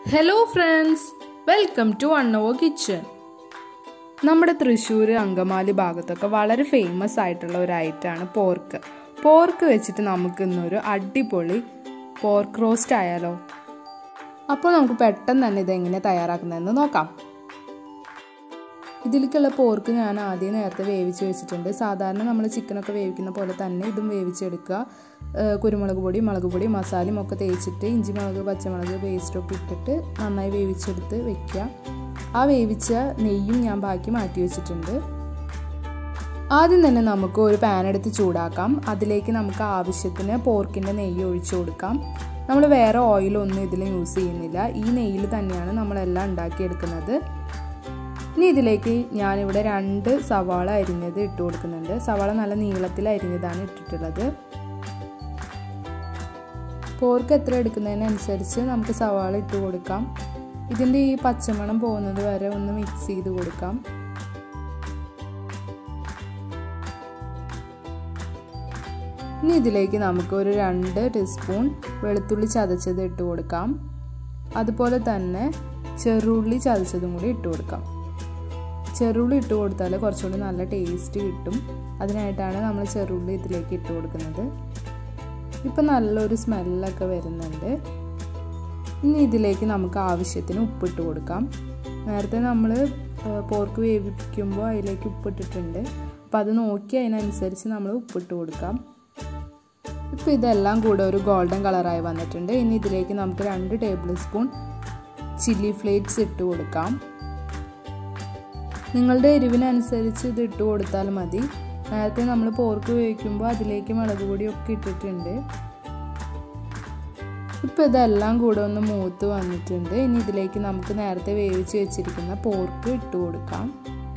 hello friends welcome to അണ്ണവോ kitchen നമ്മുടെ തൃശ്ശൂർ അങ്കമാലി ഭാഗത്തൊക്കെ വളരെ ഫേമസ് ആയിട്ടുള്ള ഒരു ഐറ്റമാണ് പോർക്ക് പോർക്ക് വെച്ചിട്ട് നമുക്ക് ഇന്നൊരു അടിപൊളി പോർക്ക് റോസ്റ്റ് ആയാലോ അപ്പോൾ നമുക്ക് പെട്ടെന്ന് തന്നെ ഇത് എങ്ങനെ തയ്യാറാക്കുന്നതെന്ന് നോക്കാം ഇതിലേക്കുള്ള പോർക്ക് ഞാൻ ആദ്യം നേരത്തെ വേവിച്ച് വെച്ചിട്ടുണ്ട് സാധാരണ നമ്മൾ ചിക്കനൊക്കെ വേവിക്കുന്ന പോലെ തന്നെ ഇതും വേവിച്ചെടുക്കുക കുരുമുളക് പൊടി മുളക് പൊടി മസാലയും ഒക്കെ തേച്ചിട്ട് ഇഞ്ചി മുളക് പച്ചമുളക് പേസ്റ്റൊക്കെ ഇട്ടിട്ട് നന്നായി വേവിച്ചെടുത്ത് വെക്കുക ആ വേവിച്ച നെയ്യും ഞാൻ ബാക്കി മാറ്റി വെച്ചിട്ടുണ്ട് ആദ്യം തന്നെ നമുക്ക് ഒരു പാൻ എടുത്ത് ചൂടാക്കാം അതിലേക്ക് നമുക്ക് ആവശ്യത്തിന് പോർക്കിൻ്റെ നെയ്യ് ഒഴിച്ചു കൊടുക്കാം നമ്മൾ വേറെ ഓയിലൊന്നും ഇതിൽ യൂസ് ചെയ്യുന്നില്ല ഈ നെയ്യിൽ തന്നെയാണ് നമ്മളെല്ലാം ഉണ്ടാക്കിയെടുക്കുന്നത് ഇനി ഇതിലേക്ക് ഞാനിവിടെ രണ്ട് സവാള അരിഞ്ഞത് ഇട്ട് കൊടുക്കുന്നുണ്ട് സവാള നല്ല നീളത്തിൽ അരിഞ്ഞതാണ് ഇട്ടിട്ടുള്ളത് പോർക്ക് എത്ര എടുക്കുന്നതിനനുസരിച്ച് നമുക്ക് സവാള ഇട്ട് കൊടുക്കാം ഇതിൻ്റെ ഈ പച്ചമണം പോകുന്നത് വരെ ഒന്ന് മിക്സ് ചെയ്ത് കൊടുക്കാം ഇനി ഇതിലേക്ക് നമുക്ക് ഒരു രണ്ട് ടീസ്പൂൺ വെളുത്തുള്ളി ചതച്ചത് ഇട്ട് കൊടുക്കാം അതുപോലെ തന്നെ ചെറുള്ളി ചതച്ചതും കൂടി ഇട്ട് കൊടുക്കാം ചെറുള്ളി ഇട്ട് കൊടുത്താൽ കുറച്ചുകൂടി നല്ല ടേസ്റ്റ് കിട്ടും അതിനായിട്ടാണ് നമ്മൾ ചെറുള്ളി ഇതിലേക്ക് ഇട്ട് കൊടുക്കുന്നത് ഇപ്പം നല്ലൊരു സ്മെല്ലൊക്കെ വരുന്നുണ്ട് ഇനി ഇതിലേക്ക് നമുക്ക് ആവശ്യത്തിന് ഉപ്പിട്ട് കൊടുക്കാം നേരത്തെ നമ്മൾ പോർക്ക് വേവിക്കുമ്പോൾ അതിലേക്ക് ഉപ്പിട്ടിട്ടുണ്ട് അപ്പോൾ അത് നോക്കി അതിനനുസരിച്ച് നമ്മൾ ഉപ്പിട്ട് കൊടുക്കാം ഇപ്പോൾ ഇതെല്ലാം കൂടെ ഒരു ഗോൾഡൻ കളറായി വന്നിട്ടുണ്ട് ഇനി ഇതിലേക്ക് നമുക്ക് രണ്ട് ടേബിൾ സ്പൂൺ ചില്ലി ഫ്ലേക്സ് ഇട്ട് കൊടുക്കാം നിങ്ങളുടെ എരിവിനനുസരിച്ച് ഇത് ഇട്ട് കൊടുത്താൽ മതി നേരത്തെ നമ്മൾ പോർക്ക് വേവിക്കുമ്പോൾ അതിലേക്ക് മുളക് പൊടിയൊക്കെ ഇട്ടിട്ടുണ്ട് ഇപ്പം ഇതെല്ലാം കൂടെ ഒന്ന് മൂത്ത് വന്നിട്ടുണ്ട് ഇനി ഇതിലേക്ക് നമുക്ക് നേരത്തെ വേവിച്ച് വെച്ചിരിക്കുന്ന പോർക്ക് ഇട്ട് കൊടുക്കാം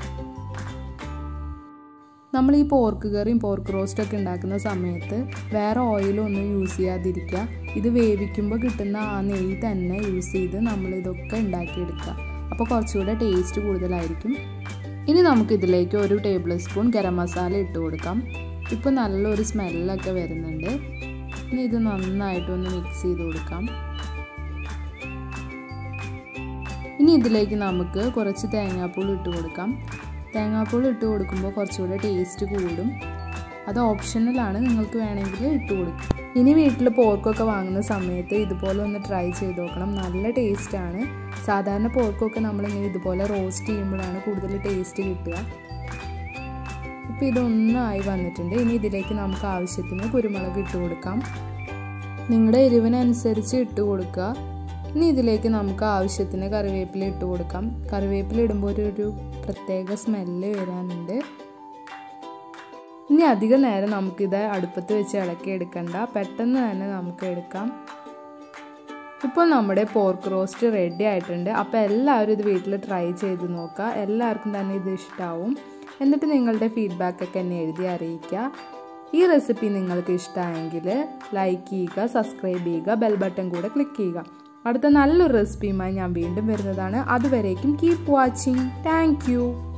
നമ്മൾ ഈ പോർക്ക് കറിയും പോർക്ക് റോസ്റ്റ് ഒക്കെ ഉണ്ടാക്കുന്ന സമയത്ത് വേറെ ഓയിലൊന്നും യൂസ് ചെയ്യാതിരിക്കുക ഇത് വേവിക്കുമ്പോൾ കിട്ടുന്ന ആ നെയ്യ് തന്നെ യൂസ് ചെയ്ത് നമ്മൾ ഇതൊക്കെ ഉണ്ടാക്കിയെടുക്കുക അപ്പോൾ കുറച്ചുകൂടെ ടേസ്റ്റ് കൂടുതലായിരിക്കും ഇനി നമുക്ക് ഇതിലേക്ക് ഒരു ടേബിൾ സ്പൂൺ ഗരം മസാല ഇട്ട് കൊടുക്കാം ഇപ്പോൾ നല്ലൊരു സ്മെല്ലൊക്കെ വരുന്നുണ്ട് ഇനി ഇത് നന്നായിട്ടൊന്ന് മിക്സ് ചെയ്ത് കൊടുക്കാം ഇനി ഇതിലേക്ക് നമുക്ക് കുറച്ച് തേങ്ങാപ്പൂൾ ഇട്ട് കൊടുക്കാം തേങ്ങാപ്പൂൾ ഇട്ട് കൊടുക്കുമ്പോൾ കുറച്ചുകൂടെ ടേസ്റ്റ് കൂടും അത് ഓപ്ഷണലാണ് നിങ്ങൾക്ക് വേണമെങ്കിൽ ഇട്ട് കൊടുക്കും ഇനി വീട്ടിൽ പോർക്കൊക്കെ വാങ്ങുന്ന സമയത്ത് ഇതുപോലെ ഒന്ന് ട്രൈ ചെയ്ത് നോക്കണം നല്ല ടേസ്റ്റാണ് സാധാരണ പോർക്കൊക്കെ നമ്മളിങ്ങനെ ഇതുപോലെ റോസ്റ്റ് ചെയ്യുമ്പോഴാണ് കൂടുതൽ ടേസ്റ്റ് കിട്ടുക ഇപ്പോൾ ഇതൊന്നായി വന്നിട്ടുണ്ട് ഇനി ഇതിലേക്ക് നമുക്ക് ആവശ്യത്തിന് കുരുമുളക് ഇട്ട് കൊടുക്കാം നിങ്ങളുടെ എരിവിനനുസരിച്ച് ഇട്ട് കൊടുക്കുക ഇനി ഇതിലേക്ക് നമുക്ക് ആവശ്യത്തിന് കറിവേപ്പില ഇട്ട് കൊടുക്കാം കറിവേപ്പില ഇടുമ്പോൾ ഒരു ഒരു പ്രത്യേക സ്മെല്ല് വരാനുണ്ട് ഇനി അധിക നേരം നമുക്കിത് അടുപ്പത്ത് വെച്ച് ഇളക്കി എടുക്കണ്ട പെട്ടെന്ന് തന്നെ നമുക്ക് എടുക്കാം ഇപ്പോൾ നമ്മുടെ പോർക്ക് റോസ്റ്റ് റെഡി ആയിട്ടുണ്ട് അപ്പോൾ എല്ലാവരും ഇത് വീട്ടിൽ ട്രൈ ചെയ്ത് നോക്കുക എല്ലാവർക്കും തന്നെ ഇത് ഇഷ്ടമാവും എന്നിട്ട് നിങ്ങളുടെ ഫീഡ്ബാക്കൊക്കെ എന്നെ എഴുതി അറിയിക്കുക ഈ റെസിപ്പി നിങ്ങൾക്ക് ഇഷ്ടമായെങ്കിൽ ലൈക്ക് ചെയ്യുക സബ്സ്ക്രൈബ് ചെയ്യുക ബെൽ ബട്ടൺ കൂടെ ക്ലിക്ക് ചെയ്യുക അടുത്ത നല്ലൊരു റെസിപ്പിയുമായി ഞാൻ വീണ്ടും വരുന്നതാണ് അതുവരേക്കും കീപ്പ് വാച്ചിങ് താങ്ക്